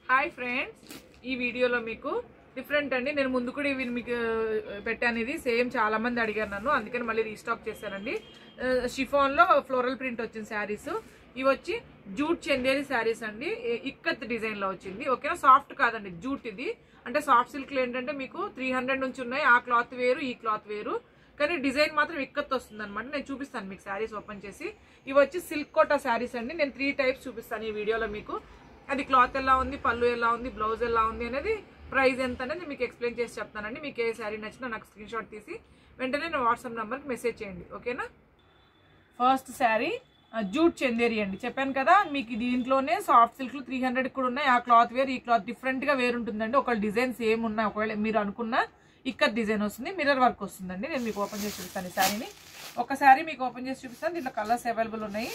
hi friends ఈ వీడియోలో మీకు డిఫరెంట్ అండి నేను ముందు కూడా ఇవి మీకు ఆ, పెట్టాను ఇది సేమ్ చాలా మంది అడిగారు నన్ను అందుకని మళ్ళీ రీస్టాక్ చేశానండి షిఫాన్ లో ఫ్లోరల్ ప్రింట్ వచ్చిన శారీస్ ఇవి వచ్చి జూట్ చందేరి శారీస్ అండి ఇ- ఇక్కత్ డిజైన్ లో వచ్చింది ఓకేనా సాఫ్ట్ కాదండి జూట్ ఇది అంటే సాఫ్ట్ సిల్క్ ఏంటంటే మీకు త్రీ హండ్రెడ్ నుంచి ఉన్నాయి ఆ క్లాత్ వేరు ఈ క్లాత్ వేరు కానీ డిజైన్ మాత్రం ఇక్కత్ వస్తుంది అనమాట నేను చూపిస్తాను మీకు శారీస్ ఓపెన్ చేసి ఇవి వచ్చి సిల్క్ కోటా శారీస్ అండి నేను త్రీ టైప్స్ చూపిస్తాను ఈ వీడియోలో మీకు అది క్లాత్ ఎలా ఉంది పళ్ళు ఎలా ఉంది బ్లౌజ్ ఎలా ఉంది అనేది ప్రైస్ ఎంత అనేది మీకు ఎక్స్ప్లెయిన్ చేసి చెప్తానండి మీకు ఏ శారీ నచ్చినా నాకు స్క్రీన్ షాట్ తీసి వెంటనే నా వాట్సాప్ నెంబర్కి మెసేజ్ చేయండి ఓకేనా ఫస్ట్ శారీ జూట్ చందేరి అండి చెప్పాను కదా మీకు దీంట్లోనే సాఫ్ట్ సిల్క్లు త్రీ హండ్రెడ్ కూడా ఉన్నాయి ఆ క్లాత్ వేర్ ఈ క్లాత్ డిఫరెంట్గా వేరుంటుందండి ఒక డిజైన్ సేమ్ ఉన్నాయి ఒకవేళ మీరు అనుకున్న ఇక్కడ డిజైన్ వస్తుంది మిర్రర్ వర్క్ వస్తుందండి నేను మీకు ఓపెన్ చేసి చూపిస్తాను ఈ శారీని ఒక శారీ మీకు ఓపెన్ చేసి చూపిస్తాను దీంట్లో కలర్స్ అవైలబుల్ ఉన్నాయి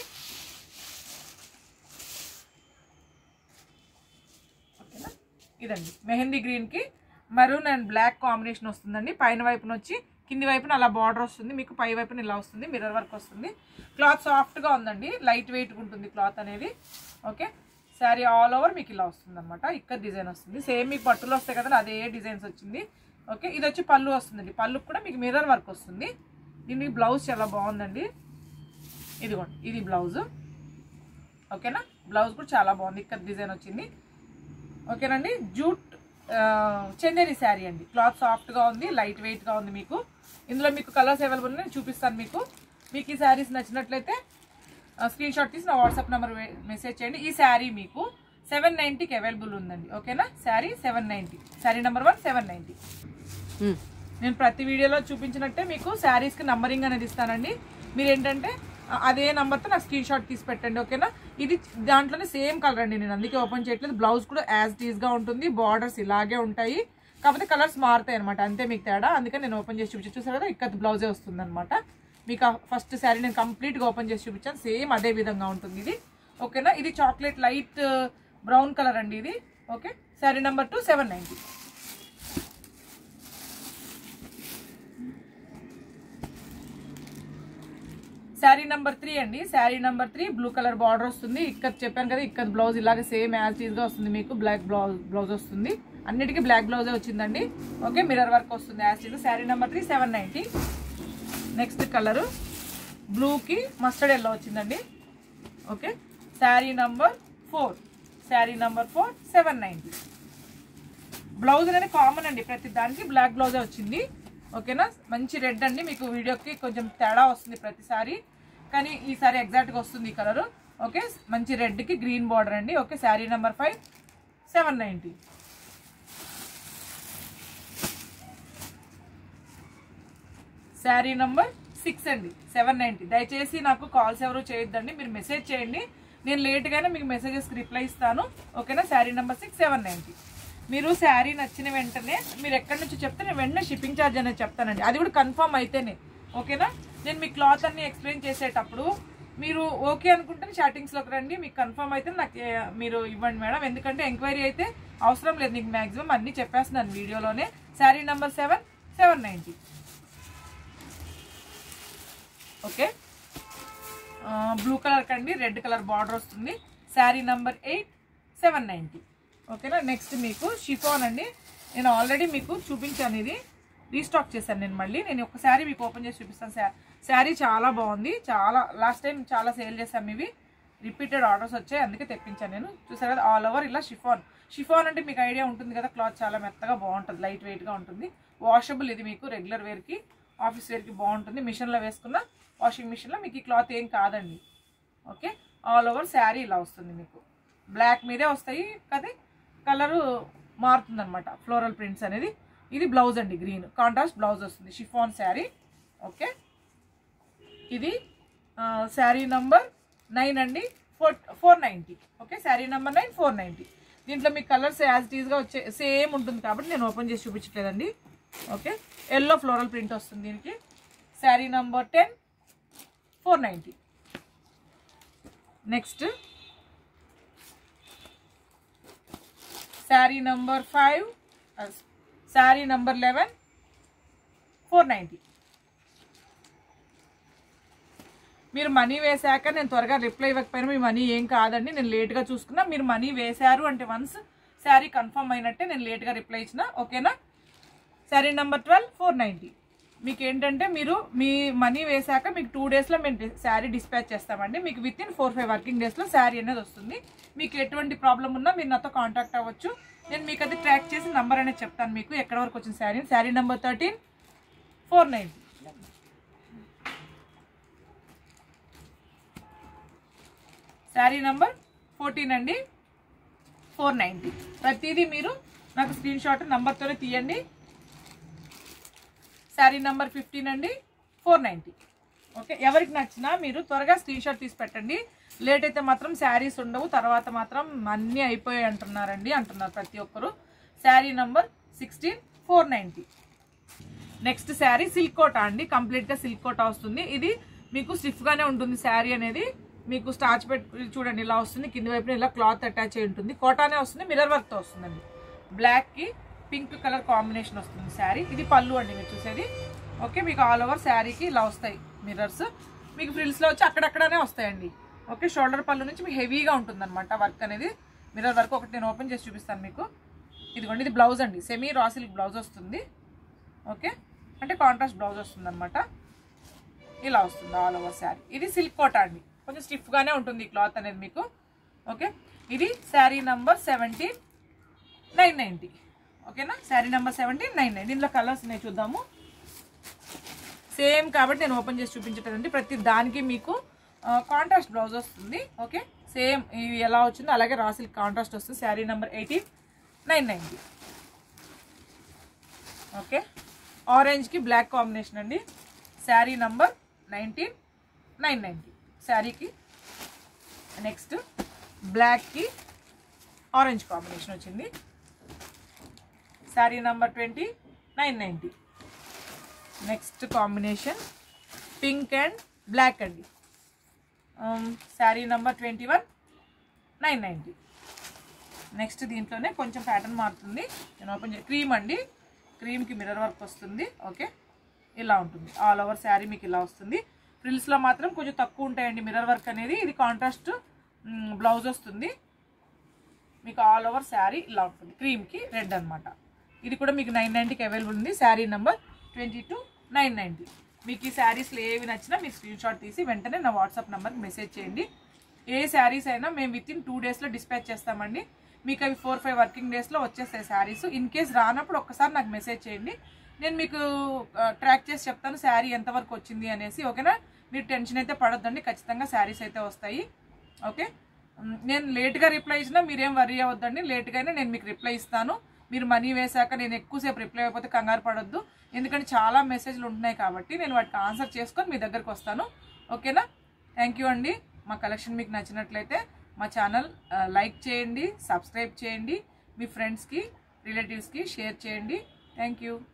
ఓకేనా ఇదండి మెహందీ గ్రీన్ కి మరూన్ అండ్ బ్లాక్ కాంబినేషన్ వస్తుందండి పైన వైపున వచ్చి కింది వైపున అలా బార్డర్ వస్తుంది మీకు పై వైపున ఇలా వస్తుంది మిర్రర్ వర్క్ వస్తుంది క్లాత్ సాఫ్ట్ గా ఉందండి లైట్ వెయిట్ ఉంటుంది క్లాత్ అనేది ఓకే శారీ ఆల్ ఓవర్ మీకు ఇలా వస్తుంది అనమాట ఇక్కడ డిజైన్ వస్తుంది సేమ్ మీకు పట్టులో వస్తాయి కదా అదే డిజైన్స్ వచ్చింది ఓకే ఇది వచ్చి పళ్ళు వస్తుందండి పళ్ళుకి కూడా మీకు మిర్రర్ వర్క్ వస్తుంది దీనికి బ్లౌజ్ చాలా బాగుందండి ఇదిగోండి ఇది బ్లౌజ్ ఓకేనా బ్లౌజ్ కూడా చాలా బాగుంది ఇక్కడ డిజైన్ వచ్చింది ఓకేనండి జూట్ ఆ, చందేరి శారీ అండి క్లాత్ సాఫ్ట్గా ఉంది లైట్ వెయిట్గా ఉంది మీకు ఇందులో మీకు కలర్స్ అవైలబుల్ ఉన్నాయి నేను చూపిస్తాను మీకు మీకు ఈ శారీస్ నచ్చినట్లయితే స్క్రీన్ షాట్ తీసి నా వాట్సాప్ నెంబర్ మెసేజ్ చేయండి ఈ శారీ మీకు సెవెన్ నైంటీకి అవైలబుల్ ఉందండి ఓకేనా sari seven ninety sari number one seven ninety నేను ప్రతి వీడియోలో చూపించినట్టే మీకు శారీస్కి నంబరింగ్ అనేది ఇస్తానండి మీరు ఏంటంటే ఆ, అదే నంబర్తో నాకు స్క్రీన్ షాట్ తీసి పెట్టండి ఓకేనా ఇది దాంట్లోనే సేమ్ కలర్ అండి నేను అందుకే ఓపెన్ చేయట్లేదు బ్లౌజ్ కూడా యాజ్ టీజ్గా ఉంటుంది బార్డర్స్ ఇలాగే ఉంటాయి కాకపోతే కలర్స్ మారుతాయి అనమాట అంతే మీకు తేడా అందుకని నేను ఓపెన్ చేసి చూపించి చూసారు కదా ఇక్కడ బ్లౌజే వస్తుంది అనమాట మీకు ఫస్ట్ శారీ నేను కంప్లీట్గా ఓపెన్ చేసి చూపించాను సేమ్ అదే విధంగా ఉంటుంది ఇది ఓకేనా ఇది చాక్లెట్ లైట్ బ్రౌన్ కలర్ అండి ఇది okay sari number two seven ninety sari number three అండి sari number three blue colour border వస్తుంది ఇక్కడ చెప్పాను కదా ఇక్కడ బ్లౌజ్ ఇలాగే సేమ్ యాజ్ టీజ్ గా వస్తుంది మీకు బ్లాక్ బ్లౌజ్ బ్లౌజ్ వస్తుంది అన్నిటికీ బ్లాక్ బ్లౌజే వచ్చిందండి ఓకే మిర్రర్ వర్క్ వస్తుంది as it is sari number three seven ninety next colour బ్లూకి మస్టర్డ్ ఎల్లో వచ్చిందండి okay sari number four sari number four seven ninety blouse అనేది కామన్ అండి ప్రతి దానికి బ్లాక్ బ్లౌజే వచ్చింది ఓకేనా మంచి రెడ్ అండి మీకు వీడియోకి కొంచెం తేడా వస్తుంది ప్రతిసారి కానీ ఈసారి ఎగ్జాక్ట్గా వస్తుంది ఈ కలర్ ఓకే మంచి రెడ్కి గ్రీన్ బార్డర్ అండి okay sari number five seven ninety sari number six అండి సెవెన్ నైంటీ దయచేసి నాకు కాల్స్ ఎవరు చేయొద్దండి మీరు మెసేజ్ చేయండి నేను లేట్గానే మీకు మెసేజెస్కి రిప్లై ఇస్తాను ఓకేనా sari number six seven ninety మీరు శారీ నచ్చిన వెంటనే మీరు ఎక్కడి నుంచి చెప్తే నేను వెంటనే షిప్పింగ్ ఛార్జ్ అనేది చెప్తానండి అది కూడా కన్ఫర్మ్ అయితేనే ఓకేనా నేను మీ క్లాత్ అన్ని ఎక్స్ప్లెయిన్ చేసేటప్పుడు మీరు ఓకే అనుకుంటే చాటింగ్స్లోకి రండి మీకు కన్ఫర్మ్ అయితే నాకు ఏ, మీరు ఇవ్వండి మేడం ఎందుకంటే ఎంక్వైరీ అయితే అవసరం లేదు నీకు మ్యాక్సిమం అన్నీ చెప్పేస్తున్నాను వీడియోలోనే sari number seven seven ninety okay blue colour కండి రెడ్ కలర్ బార్డర్ వస్తుంది sari number eight seven ninety ఓకేనా నెక్స్ట్ మీకు షిఫాన్ అండి నేను ఆల్రెడీ మీకు చూపించాను ఇది రీస్టాక్ చేశాను నేను మళ్ళీ నేను ఒక శారీ మీకు ఓపెన్ చేసి చూపిస్తాను శా- శారీ చాలా బాగుంది చాలా లాస్ట్ టైం చాలా సేల్ చేశాము ఇవి రిపీటెడ్ ఆర్డర్స్ వచ్చాయి అందుకే తెప్పించాను నేను చూసారు కదా ఆల్ ఓవర్ ఇలా షిఫాన్ షిఫాన్ అంటే మీకు ఐడియా ఉంటుంది కదా క్లాత్ చాలా మెత్తగా బాగుంటుంది లైట్ వెయిట్గా ఉంటుంది వాషబుల్ ఇది మీకు రెగ్యులర్ వేర్కి ఆఫీస్ వేర్కి బాగుంటుంది మిషన్లో వేసుకున్న వాషింగ్ మిషన్లో మీకు ఈ క్లాత్ ఏం కాదండి ఓకే ఆల్ ఓవర్ శారీ ఇలా వస్తుంది మీకు బ్లాక్ మీదే వస్తాయి కదా కలరు మారుతుంది అనమాట ఫ్లోరల్ ప్రింట్స్ అనేది ఇది బ్లౌజ్ అండి గ్రీన్ కాంట్రాస్ట్ బ్లౌజ్ వస్తుంది షిఫాన్ శారీ ఓకే ఇది శారీ నంబర్ నైన్ అండి four four ninety okay sari number nine four ninety దీంట్లో మీకు కలర్స్ యాజ్ టీజ్గా వచ్చే సేమ్ ఉంటుంది కాబట్టి నేను ఓపెన్ చేసి చూపించట్లేదండి ఓకే ఎల్లో ఫ్లోరల్ ప్రింట్ వస్తుంది దీనికి sari number ten four ninety next sari number five sari number eleven four ninety మీరు మనీ వేశాక నేను త్వరగా రిప్లై ఇవ్వకపోయినా మీ మనీ ఏం కాదండి నేను లేట్గా చూసుకున్నా మీరు మనీ వేశారు అంటే వన్స్ శారీ కన్ఫర్మ్ అయినట్టే నేను లేట్గా రిప్లై ఇచ్చిన ఓకేనా sari number twelve four ninety మీకు ఏంటంటే మీరు మీ మనీ వేశాక మీకు టూ డేస్లో మేము శారీ డిస్పాచ్ చేస్తామండి మీకు within four five working డేస్లో శారీ అనేది వస్తుంది మీకు ఎటువంటి ప్రాబ్లం ఉన్నా మీరు నాతో కాంటాక్ట్ అవ్వచ్చు నేను మీకు అది ట్రాక్ చేసి నంబర్ అనేది చెప్తాను మీకు ఎక్కడ వరకు వచ్చిన sari sari number thirteen four ninety sari number fourteen అండి ఫోర్ నైంటీ ప్రతిదీ మీరు నాకు స్క్రీన్ షాట్ నంబర్తోనే తీయండి శారీ నంబర్ ఫిఫ్టీన్ అండి ఫోర్ నైంటీ ఓకే ఎవరికి నచ్చినా మీరు త్వరగా స్క్రీన్ షాట్ తీసి పెట్టండి లేట్ అయితే మాత్రం శారీస్ ఉండవు తర్వాత మాత్రం అన్నీ అయిపోయాయి అంటున్నారండి అంటున్నారు ప్రతి ఒక్కరు sari number sixteen four ninety next sari silk Kota అండి కంప్లీట్గా సిల్క్ కోట వస్తుంది ఇది మీకు స్టిఫ్గానే ఉంటుంది శారీ అనేది మీకు స్టార్చ్ పెట్టి చూడండి ఇలా వస్తుంది కింది వైపున ఇలా క్లాత్ అటాచ్ అయి ఉంటుంది కోటానే వస్తుంది మిర్రర్ వర్క్తో వస్తుందండి బ్లాక్కి పింక్ కలర్ కాంబినేషన్ వస్తుంది శారీ ఇది పళ్ళు అండి మీరు చూసేది ఓకే మీకు ఆల్ ఓవర్ శారీకి ఇలా వస్తాయి మిర్రర్స్ మీకు ఫ్రిల్స్లో వచ్చి అక్కడక్కడనే వస్తాయండి ఓకే షోల్డర్ పళ్ళు నుంచి మీకు హెవీగా ఉంటుందన్నమాట వర్క్ అనేది మిర్రర్ వర్క్ ఒకటి నేను ఓపెన్ చేసి చూపిస్తాను మీకు ఇదిగోండి ఇది బ్లౌజ్ అండి సెమీ రా సిల్క్ బ్లౌజ్ వస్తుంది ఓకే అంటే కాంట్రాస్ట్ బ్లౌజ్ వస్తుంది అనమాట ఇలా వస్తుంది ఆల్ ఓవర్ శారీ ఇది సిల్క్ కోట అండి కొంచెం స్టిఫ్గానే ఉంటుంది ఈ క్లాత్ అనేది మీకు ఓకే ఇది sari number seventeen nine ninety ఓకేనా sari number seventeen nine nine దీంట్లో కలర్స్ ఉన్నాయి చూద్దాము సేమ్ కాబట్టి నేను ఓపెన్ చేసి చూపించటండి ప్రతి దానికి మీకు కాంట్రాస్ట్ బ్లౌజ్ వస్తుంది ఓకే సేమ్ ఇవి ఎలా వచ్చిందో అలాగే రా సిల్క్ కాంట్రాస్ట్ వస్తుంది sari number eighteen nine ninety okay ఆరెంజ్కి బ్లాక్ కాంబినేషన్ అండి sari number nineteen nine ninety శారీకి నెక్స్ట్ బ్లాక్కి ఆరెంజ్ కాంబినేషన్ వచ్చింది sari number twenty nine ninety next combination pink and black అండి sari number twenty one nine ninety next దీంట్లోనే కొంచెం pattern మారుతుంది నేను ఓపెన్ చే క్రీమ్ అండి క్రీమ్కి మిర్రర్ వర్క్ వస్తుంది ఓకే ఇలా ఉంటుంది ఆల్ ఓవర్ శారీ మీకు ఇలా వస్తుంది ఫ్రిల్స్లో మాత్రం కొంచెం తక్కువ ఉంటాయండి మిర్రర్ వర్క్ అనేది ఇది కాంట్రాస్ట్ బ్లౌజ్ వస్తుంది మీకు ఆల్ ఓవర్ శారీ ఇలా ఉంటుంది క్రీమ్కి రెడ్ అనమాట ఇది కూడా మీకు నైన్ నైంటీకి అవైలబుల్ ఉంది sari number twenty two nine ninety మీకు ఈ శారీస్లో ఏవి నచ్చినా మీరు స్క్రీన్ షాట్ తీసి వెంటనే నా వాట్సాప్ నెంబర్కి మెసేజ్ చేయండి ఏ శారీస్ అయినా మేము విత్ ఇన్ టూ డేస్లో డిస్పాచ్ చేస్తామండి మీకు అవి ఫోర్ ఫైవ్ వర్కింగ్ డేస్లో వచ్చేస్తాయి శారీస్ ఇన్ కేస్ రానప్పుడు ఒక్కసారి నాకు మెసేజ్ చేయండి నేను మీకు ట్రాక్ చేసి చెప్తాను శారీ ఎంతవరకు వచ్చింది అనేసి ఓకేనా మీరు టెన్షన్ అయితే పడొద్దండి ఖచ్చితంగా శారీస్ అయితే వస్తాయి ఓకే మ్, నేను లేట్గా రిప్లై ఇచ్చినా మీరేం వరీ అవ్వద్దండి లేట్గానే నేను మీకు రిప్లై ఇస్తాను మీరు మనీ వేశాక నేను ఎక్కువసేపు రిప్లై అయిపోతే కంగారు పడొద్దు ఎందుకంటే చాలా మెసేజ్లు ఉంటున్నాయి కాబట్టి నేను వాటికి ఆన్సర్ చేసుకొని మీ దగ్గరకు వస్తాను ఓకేనా థ్యాంక్ యూ అండి మా కలెక్షన్ మీకు నచ్చినట్లయితే మా ఛానల్ లైక్ చేయండి సబ్స్క్రైబ్ చేయండి మీ ఫ్రెండ్స్కి రిలేటివ్స్కి షేర్ చేయండి థ్యాంక్ యూ